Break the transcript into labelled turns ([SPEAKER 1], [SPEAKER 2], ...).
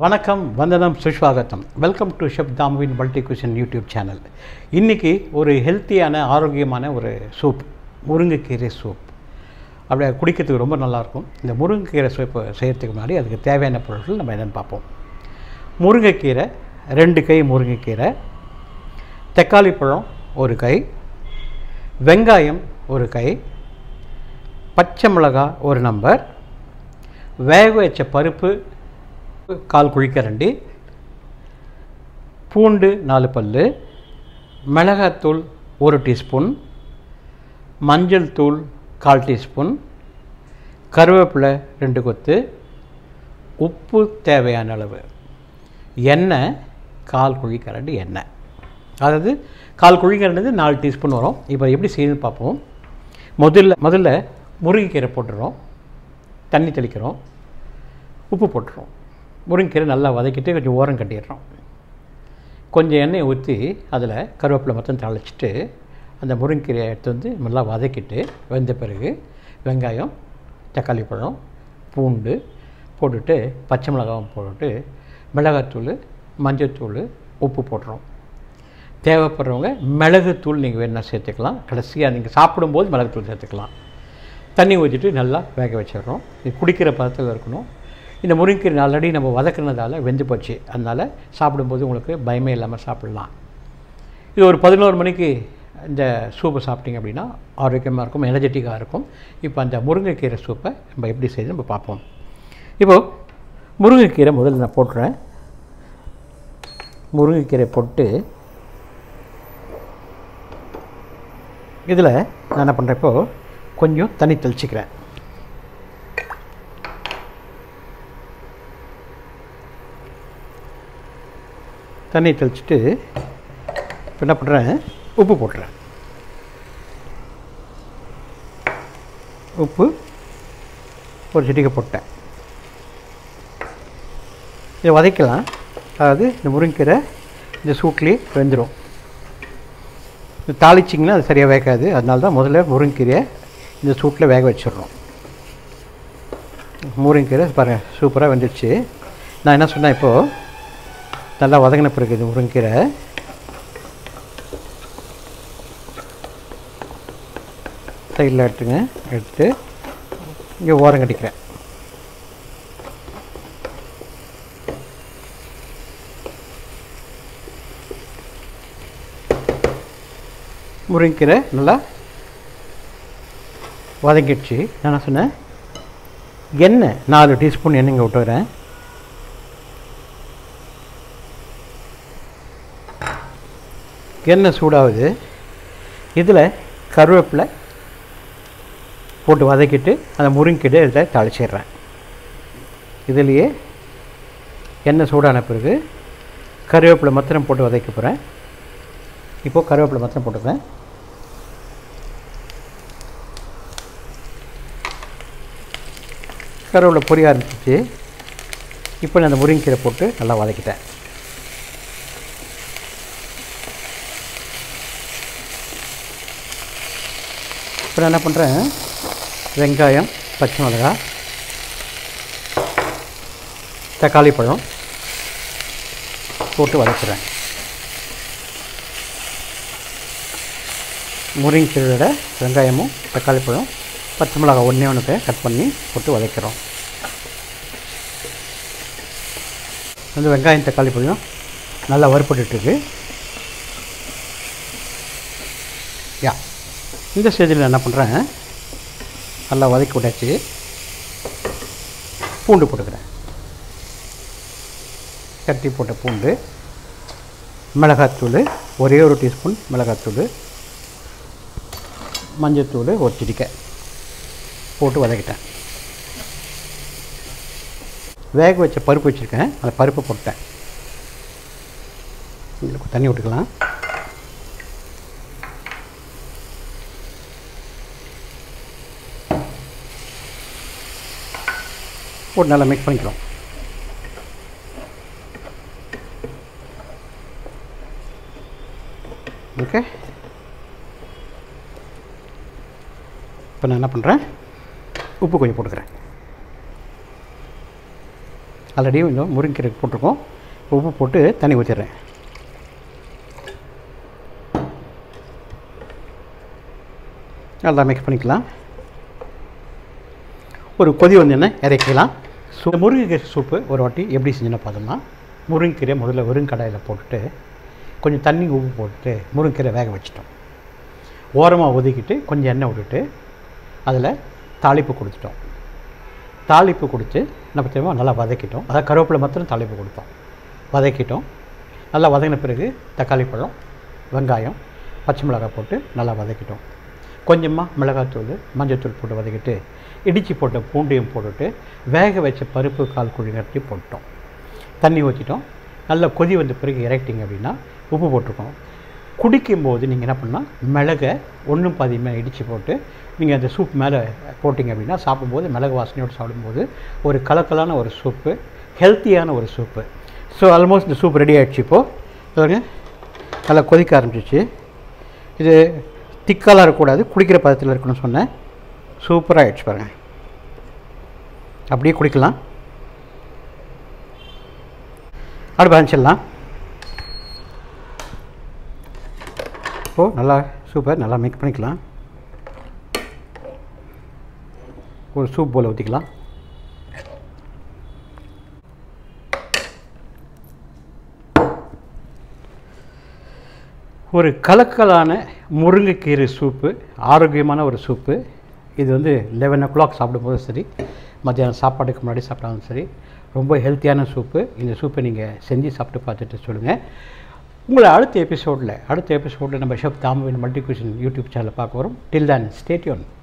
[SPEAKER 1] வணக்கம் வந்தனம் சுஸ்வாகத்தம் வெல்கம் டு ஷெப் தாமுவின் மல்டி குஷன் யூடியூப் சேனல் இன்றைக்கி ஒரு ஹெல்த்தியான ஆரோக்கியமான ஒரு சூப் முருங்கைக்கீரை சூப் அப்படியே குடிக்கிறதுக்கு ரொம்ப நல்லாயிருக்கும் இந்த முருங்கைக்கீரை சூப்பு செய்கிறதுக்கு முன்னாடி அதுக்கு தேவையான பொருட்கள் நம்ம என்னென்னு பார்ப்போம் முருங்கைக்கீரை ரெண்டு கை முருங்கைக்கீரை தக்காளி பழம் ஒரு கை வெங்காயம் ஒரு கை பச்சை மிளகாய் ஒரு நம்பர் வேக வச்ச பருப்பு கால் குழிக்கரண்டி பூண்டு நாலு பல் மிளகாத்தூள் ஒரு டீஸ்பூன் மஞ்சள் தூள் கால் டீஸ்பூன் கருவேப்பிலை ரெண்டு கொத்து உப்பு தேவையான அளவு எண்ணெய் கால் குழிக்கரண்டி எண்ணெய் அதாவது கால் குழிக்கரண்டி நாலு டீஸ்பூன் வரும் இப்போ எப்படி செய்யணும்னு பார்ப்போம் முதல்ல முதல்ல முருங்கைக்கீரை போட்டுடுறோம் தண்ணி தெளிக்கிறோம் உப்பு போட்டுறோம் முருங்கைக்கீரை நல்லா வதக்கிட்டு கொஞ்சம் ஓரம் கட்டிடுறோம் கொஞ்சம் எண்ணெயை ஊற்றி அதில் கருவேப்பிலை மொத்தம் தாளிச்சிட்டு அந்த முருங்கைக்கீரையை எடுத்து வந்து நல்லா வதக்கிட்டு வெந்த பிறகு வெங்காயம் தக்காளி பழம் பூண்டு போட்டுட்டு பச்சை மிளகாவும் போட்டுட்டு மிளகாத்தூள் மஞ்சத்தூள் உப்பு போட்டுறோம் தேவைப்படுறவங்க மிளகுத்தூள் நீங்கள் வேணால் சேர்த்துக்கலாம் கடைசியாக நீங்கள் சாப்பிடும்போது மிளகுத்தூள் சேர்த்துக்கலாம் தண்ணி ஊற்றிட்டு நல்லா வேக வச்சிடுறோம் இது குடிக்கிற பதத்தில் இருக்கணும் இந்த முருங்கைக்கீரை ஆல்ரெடி நம்ம வதக்குனதால வெந்து போச்சு அதனால் சாப்பிடும்போது உங்களுக்கு பயமே இல்லாமல் சாப்பிட்லாம் இது ஒரு பதினோரு மணிக்கு இந்த சூப்பை சாப்பிட்டீங்க அப்படின்னா ஆரோக்கியமாக இருக்கும் எனர்ஜெட்டிக்காக இருக்கும் இப்போ அந்த முருங்கைக்கீரை சூப்பை நம்ம எப்படி செய்து நம்ம பார்ப்போம் இப்போது முருங்கைக்கீரை முதல்ல நான் போட்டுறேன் முருங்கைக்கீரை போட்டு இதில் நான் என்ன பண்ணுறேன் இப்போது கொஞ்சம் தண்ணி தெளிச்சிக்கிறேன் தண்ணி தெளிச்சிட்டு இப்போ என்ன பண்ணுறேன் உப்பு போட்டுறேன் உப்பு ஒரு சிட்டிகை போட்டேன் இதை வதக்கலாம் அதாவது இந்த முருங்கீரை இந்த சூட்லேயே வெந்துடும் இது தாளிச்சிங்கன்னா அது சரியாக வேகாது அதனால தான் முதல்ல முருங்கீரையை இந்த சூட்டில் வேக வச்சிடுறோம் முருங்கீரை பாருங்கள் சூப்பராக வெந்துடுச்சு நான் என்ன சொன்னேன் இப்போது நல்லா வதங்கின பிறகு இது முருங்கீரை சைடில் எடுத்துங்க எடுத்து இங்கே ஓரம் கட்டிக்கிறேன் முருங்கீரை நல்லா வதங்கிடுச்சு நான் என்ன சொன்னேன் எண்ணெய் நாலு டீஸ்பூன் எண்ணெய்ங்க விட்டு வரேன் எண்ணெய் சூடாகுது இதில் கருவேப்பிலை போட்டு வதக்கிட்டு அந்த முருங்கிட்டு இதில் தாளிச்சிடுறேன் இதுலேயே எண்ணெய் சூடான பிறகு கருவேப்பிலை மாத்திரம் போட்டு வதக்க போகிறேன் இப்போது கருவேப்பிலை மாத்திரம் போட்டுக்கிறேன் கருவேப்பிலை பொரிய ஆரம்பிச்சிச்சு இப்போ நான் அந்த முருங்கீரை போட்டு நல்லா வதக்கிட்டேன் இப்போ நான் என்ன பண்ணுறேன் வெங்காயம் பச்சை மிளகாய் தக்காளி பழம் போட்டு வதக்குறேன் முருங்கீரையோட வெங்காயமும் தக்காளி பழம் பச்சை மிளகாய் ஒன்றே ஒன்று கட் பண்ணி போட்டு வதக்கிறோம் வந்து வெங்காயம் தக்காளி பழம் நல்லா வறுப்பட்டுருக்கு யா இந்த ஸ்டேஜில் என்ன பண்ணுறேன் நல்லா வதக்கி விட்டாச்சு பூண்டு போட்டுக்கிறேன் கட்டி போட்ட பூண்டு மிளகாத்தூள் ஒரே ஒரு டீஸ்பூன் மிளகாத்தூள் மஞ்சத்தூள் ஒரு சிட்டிக்கை போட்டு வதக்கிட்டேன் வேக வச்ச பருப்பு வச்சுருக்கேன் அந்த பருப்பை போட்டேன் இதில் தண்ணி விட்டுக்கலாம் போட்டு நல்லா மிக்ஸ் பண்ணிக்கிறோம் ஓகே இப்போ நான் என்ன பண்ணுறேன் உப்பு கொஞ்சம் போட்டுக்கிறேன் ஆல்ரெடி கொஞ்சம் முருங்கைக்கீரை போட்டிருக்கோம் உப்பு போட்டு தண்ணி ஊற்றிடுறேன் நல்லா மிக்ஸ் பண்ணிக்கலாம் ஒரு கொதி வந்தோடனே இறக்கிக்கலாம் சூ முருங்கைக்கீரை சூப்பு ஒரு வாட்டி எப்படி செஞ்சுன்னு பார்த்தோம்னா முருங்கைக்கீரை முதல்ல வெறும் கடாயில் போட்டுட்டு கொஞ்சம் தண்ணி உப்பு போட்டுட்டு முருங்கைக்கீரை வேக வச்சிட்டோம் ஓரமாக ஒதுக்கிட்டு கொஞ்சம் எண்ணெய் விட்டுட்டு அதில் தாளிப்பு கொடுத்துட்டோம் தாளிப்பு கொடுத்து நம்ம தெரியுமா நல்லா வதக்கிட்டோம் அதாவது கருவேப்பிலை மாத்திரம் தாளிப்பு கொடுத்தோம் வதக்கிட்டோம் நல்லா வதங்கின பிறகு தக்காளி பழம் வெங்காயம் பச்சை மிளகாய் போட்டு நல்லா வதக்கிட்டோம் கொஞ்சமாக மிளகாத்தூள் மஞ்சள்தூள் போட்டு வதக்கிட்டு இடித்து போட்ட பூண்டையும் போட்டுட்டு வேக வச்ச பருப்பு கால் குழி நட்டி போட்டோம் தண்ணி ஊற்றிட்டோம் நல்லா கொதி வந்த பிறகு இறக்கிட்டீங்க அப்படின்னா உப்பு போட்டிருக்கோம் குடிக்கும்போது நீங்கள் என்ன பண்ணால் மிளகை ஒன்றும் பாதியமாக இடித்து போட்டு நீங்கள் அந்த சூப் மேலே போட்டிங்க அப்படின்னா சாப்பிடும்போது மிளகு வாசனையோடு சாப்பிடும்போது ஒரு கலக்கலான ஒரு சூப்பு ஹெல்த்தியான ஒரு சூப்பு ஸோ ஆல்மோஸ்ட் இந்த சூப் ரெடி ஆகிடுச்சு இப்போது பாருங்க நல்லா கொதிக்க ஆரம்பிச்சிச்சு இது திக்காலாம் இருக்கக்கூடாது குடிக்கிற பதத்தில் இருக்கணும்னு சொன்னேன் சூப்பராக ஆகிடுச்சு பாருங்கள் அப்படியே குடிக்கலாம் அடுப்பு ஆரம்பிச்சிடலாம் இப்போது நல்லா சூப்பர் நல்லா மிக்ஸ் பண்ணிக்கலாம் ஒரு சூப் போல் ஊற்றிக்கலாம் ஒரு கலக்கலான முருங்கைக்கீரை சூப்பு ஆரோக்கியமான ஒரு சூப்பு இது வந்து லெவன் ஓ கிளாக் சாப்பிடும்போதும் சரி மத்தியானம் சாப்பாட்டுக்கு முன்னாடி சாப்பிட்டாலும் சரி ரொம்ப ஹெல்த்தியான சூப்பு இந்த சூப்பை நீங்கள் செஞ்சு சாப்பிட்டு பார்த்துட்டு சொல்லுங்கள் உங்களை அடுத்த எபிசோடில் அடுத்த எபிசோடில் நம்ம ஷெஃப் தாமுவின் மல்டி குஷன் யூடியூப் சேனலை பார்க்க வரோம் டில் தேன் ஸ்டேட்யூன்